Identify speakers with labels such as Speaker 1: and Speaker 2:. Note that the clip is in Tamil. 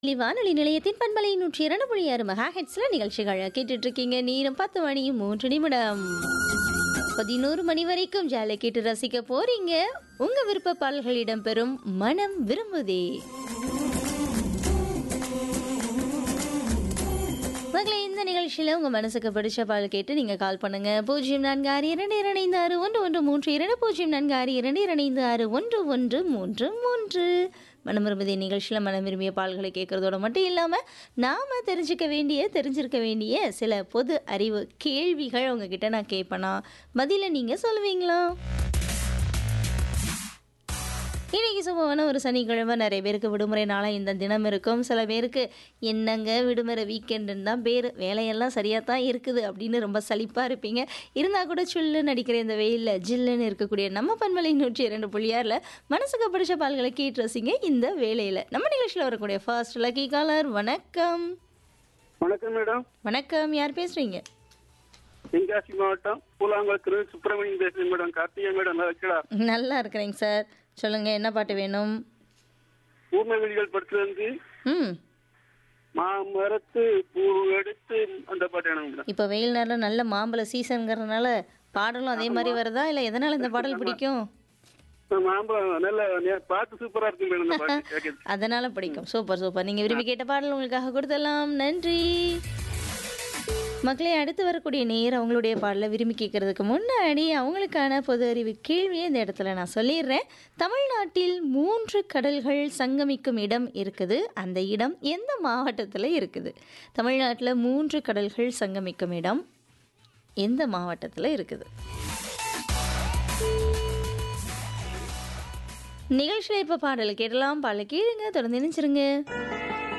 Speaker 1: திருநெல்வேலி வானொலி நிலையத்தின் பண்பலை நூற்றி இரண்டு புள்ளி ஆறு மெகா ஹெட்ஸ்ல நிகழ்ச்சிகள் கேட்டுட்டு இருக்கீங்க நேரம் பத்து மணி மூன்று நிமிடம் பதினோரு மணி வரைக்கும் ஜாலியாக கேட்டு ரசிக்க போறீங்க உங்க விருப்ப பாடல்கள் இடம்பெறும் மனம் விரும்புதே மகளே இந்த நிகழ்ச்சியில் உங்கள் மனசுக்கு பிடிச்ச பாடல் கேட்டு நீங்கள் கால் பண்ணுங்க பூஜ்ஜியம் நான்கு ஆறு இரண்டு இரண்டு ஆறு ஒன்று ஒன்று மூன்று இரண்டு பூஜ்ஜியம் நான்கு ஆறு இரண்டு இரண்டு ஆறு ஒன்று ஒன்று மூன்று மூன்று மனம் விரும்புதே நிகழ்ச்சியில் மனம் விரும்பிய பாடல்களை கேட்குறதோட மட்டும் இல்லாமல் நாம் தெரிஞ்சுக்க வேண்டிய தெரிஞ்சிருக்க வேண்டிய சில பொது அறிவு கேள்விகள் உங்ககிட்ட நான் கேட்பேனா பதிலை நீங்கள் சொல்லுவீங்களா இன்னைக்கு சுபமான ஒரு சனிக்கிழமை நிறைய பேருக்கு விடுமுறை நாளாக இந்த தினம் இருக்கும் சில பேருக்கு என்னங்க விடுமுறை வீக்கெண்டுன்னு தான் பேர் வேலையெல்லாம் சரியாக தான் இருக்குது அப்படின்னு ரொம்ப சலிப்பாக இருப்பீங்க இருந்தால் கூட சுல்லுன்னு நடிக்கிற இந்த வெயிலில் ஜில்லுன்னு இருக்கக்கூடிய நம்ம பண்பலை நூற்றி இரண்டு புள்ளியாரில் மனசுக்கு பிடிச்ச பால்களை கேட்டு ரசிங்க இந்த வேலையில் நம்ம நிகழ்ச்சியில் வரக்கூடிய ஃபர்ஸ்ட் லக்கி காலர் வணக்கம்
Speaker 2: வணக்கம் மேடம்
Speaker 1: வணக்கம் யார் பேசுகிறீங்க
Speaker 2: தென்காசி மாவட்டம் பூலாங்குளத்துல சுப்பிரமணியன் பேசுறேன் மேடம் கார்த்திகா மேடம் நல்லா இருக்கா
Speaker 1: நல்லா இருக்கிறேங்க சார் சொல்லுங்கள் என்ன பாட்டு வேணும்
Speaker 2: ஊமை வெளிகள் படத்துல இருந்து
Speaker 1: ம்
Speaker 2: மாமரத்து பூ எடுத்து அந்த பாட்டு எனக்கு மேடம்
Speaker 1: இப்போ வெயில் நேரம் நல்ல மாம்பழ சீசனுங்கிறதுனால பாடலும் அதே மாதிரி வருதா இல்லை எதனால் இந்த பாடல் பிடிக்கும்
Speaker 2: மாம்பழம் நல்ல நே- பாட்டு சூப்பரா இருக்கு மேடம் இந்த பாட்டு கேட்குது
Speaker 1: அதனால பிடிக்கும் சூப்பர் சூப்பர் நீங்கள் விரும்பி கேட்ட பாடல் உங்களுக்காக கொடுத்துடலாம் நன்றி மக்களே அடுத்து வரக்கூடிய நேர் அவங்களுடைய பாடலை விரும்பி கேட்கறதுக்கு முன்னாடி அவங்களுக்கான பொது அறிவு கேள்வியை இந்த இடத்துல நான் சொல்லிடுறேன் தமிழ்நாட்டில் மூன்று கடல்கள் சங்கமிக்கும் இடம் இருக்குது அந்த இடம் எந்த மாவட்டத்தில் இருக்குது தமிழ்நாட்டில் மூன்று கடல்கள் சங்கமிக்கும் இடம் எந்த மாவட்டத்தில் இருக்குது நிகழ்ச்சியில் இப்போ பாடல் கேட்டலாம் பாடலை கேளுங்க தொடர்ந்து நினைச்சிருங்க